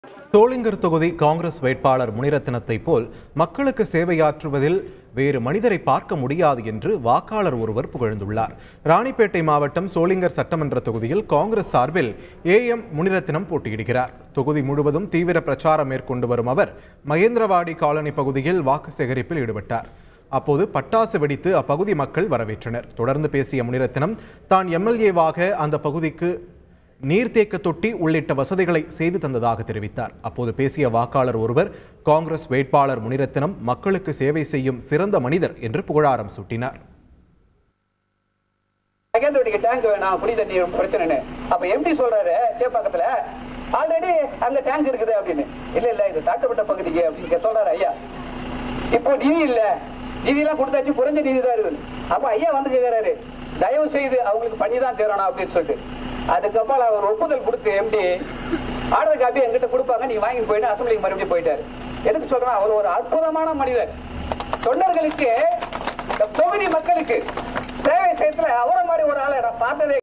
தோளிங்கர் தொகுதி காங்கிரஸ் வேட்பாளர் முனிரத்னத்தை போல் மக்களுக்கு சேவையாற்றுவதில் வேறு மனிதரை பார்க்க முடியாது என்று வாக்காளர் ஒருவர் புகழ்ந்துள்ளார் ராணிப்பேட்டை மாவட்டம் சோளிங்கர் சட்டமன்ற தொகுதியில் காங்கிரஸ் சார்பில் ஏ எம் முனிரத்னம் போட்டியிடுகிறார் தொகுதி முழுவதும் தீவிர பிரச்சாரம் மேற்கொண்டு வரும் அவர் மகேந்திரவாடி காலனி பகுதியில் வாக்கு சேகரிப்பில் ஈடுபட்டார் அப்போது பட்டாசு வெடித்து அப்பகுதி மக்கள் வரவேற்றனர் தொடர்ந்து பேசிய முனிரத்னம் தான் எம்எல்ஏவாக அந்த பகுதிக்கு நீர்த்தேக்க தொட்டி உள்ளிட்ட வசதிகளை செய்து தந்ததாக தெரிவித்தார் அப்போது பேசிய வாக்காளர் ஒருவர் காங்கிரஸ் வேட்பாளர் முனிரத்னம் மக்களுக்கு சேவை செய்யும் சிறந்த மனிதர் என்று புகழாரம் சூட்டினார் மகேந்திரடிக்கு டேங்க் வேணாம் குடி தண்ணி பிரச்சனைன்னு அப்ப எம்டி சொல்றாரு சேப்பாக்கத்துல ஆல்ரெடி அங்க டேங்க் இருக்குது அப்படின்னு இல்ல இல்ல இது தாக்கப்பட்ட பகுதிக்கு அப்படின்னு சொல்றாரு ஐயா இப்போ நிதி இல்ல நிதி எல்லாம் கொடுத்தாச்சு குறைஞ்ச நிதி தான் இருக்குது அப்ப ஐயா வந்து கேக்குறாரு தயவு செய்து அவங்களுக்கு பண்ணி தான் தரணும் அப்படின்னு சொல்லிட்டு அதுக்கப்புறம் அவர் ஒப்புதல் கொடுத்து எம்டி ஆர்டர் காப்பி எங்கிட்ட கொடுப்பாங்க நீங்க வாங்கி போயிட்டு அசம்பிளிக்கு மறுபடியும் போயிட்டாரு எதுக்கு சொல்றேன் அவர் ஒரு அற்புதமான மனிதர் தொண்டர்களுக்கு இந்த தொகுதி மக்களுக்கு சேவை செய்யறதுல அவரை மாதிரி ஒரு ஆளை நான் பார்த்ததே